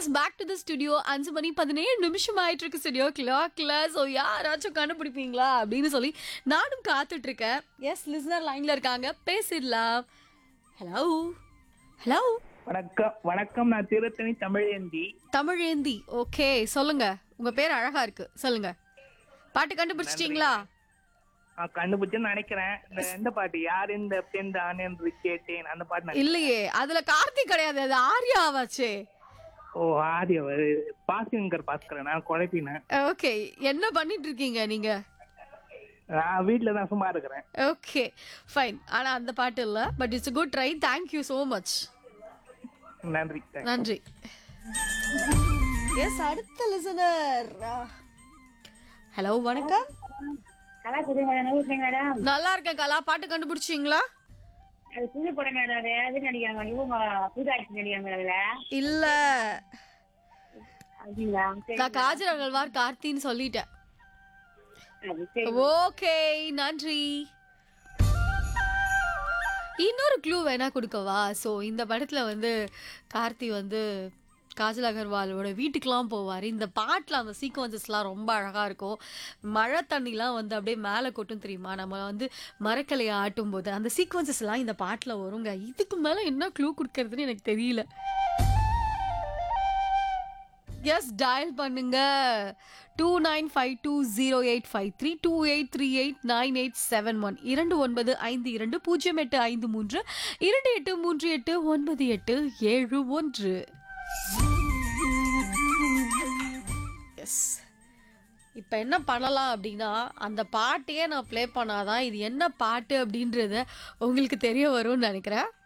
S back to the studio அஞ்சு மணி பதினேழு நிமிஷம் ஆயிட்டு இருக்கு ஸ்டுடியோ கிளாக்ல ஸோ யாராச்சும் கண்டுபிடிப்பீங்களா அப்படின்னு சொல்லி நானும் காத்துட்டு இருக்கேன் எஸ் லிஸ்னர் லைன்ல இருக்காங்க பேசிடலாம் ஹலோ ஹலோ வணக்கம் வணக்கம் நான் திருத்தணி தமிழேந்தி தமிழேந்தி ஓகே சொல்லுங்க உங்க பேர் அழகா இருக்கு சொல்லுங்க பாட்டு கண்டுபிடிச்சிட்டீங்களா நான் கண்டுபிடிச்சேன்னு நினைக்கிறேன் இந்த எந்த பாட்டு யார் இந்த பெண் தான் என்று கேட்டேன் அந்த பாட்டு நான் இல்லையே அதுல கார்த்திக் கிடையாது அது ஆர்யாவாச்சே ஓ ஆதி அவர் பாசிங்கர் பாஸ்கரன் நான் குழப்பினேன் ஓகே என்ன பண்ணிட்டு இருக்கீங்க நீங்க நான் வீட்டில் தான் சும்மா இருக்கிறேன் ஓகே ஃபைன் ஆனா அந்த பாட்டு இல்ல but it's good try thank you so much நன்றி thank you. நன்றி எஸ் அடுத்த லிசனர் ஹலோ வணக்கம் கலா புது மேடம் நல்லா இருக்கீங்க மேடம் நல்லா இருக்கேன் கலா பாட்டு கண்டுபிடிச்சிங்களா அது புது படம் மேடம் அது அது நடிக்கிறாங்க இவங்க புது ஆட்சி நடிக்கிறாங்க அதுல இல்ல அப்படிங்களா சரி நான் காஜல் அகழ்வார் கார்த்தின்னு சொல்லிட்டேன் அது சரி ஓகே நன்றி இன்னொரு க்ளூ வேணா கொடுக்கவா ஸோ இந்த படத்துல வந்து கார்த்தி வந்து காஜல் அகர்வாலோட வீட்டுக்கெலாம் போவார் இந்த பாட்டில் அந்த சீக்வன்சஸ்லாம் ரொம்ப அழகாக இருக்கும் மழை தண்ணிலாம் வந்து அப்படியே மேலே கொட்டும் தெரியுமா நம்ம வந்து மரக்கலையை ஆட்டும் போது அந்த சீக்வன்சஸ்லாம் இந்த பாட்டில் வருங்க இதுக்கு மேலே என்ன க்ளூ கொடுக்கறதுன்னு எனக்கு தெரியல எஸ் டயல் பண்ணுங்க two nine five two zero eight five three two eight three eight nine eight seven one இரண்டு ஒன்பது ஐந்து இரண்டு பூஜ்ஜியம் எட்டு ஐந்து மூன்று இரண்டு எட்டு மூன்று எட்டு ஒன்பது எட்டு ஏழு ஒன்று எஸ் இப்போ என்ன பண்ணலாம் அப்படின்னா அந்த பாட்டையே நான் ப்ளே பண்ணாதான் இது என்ன பாட்டு அப்படின்றத உங்களுக்கு தெரிய வரும்னு நினைக்கிறேன்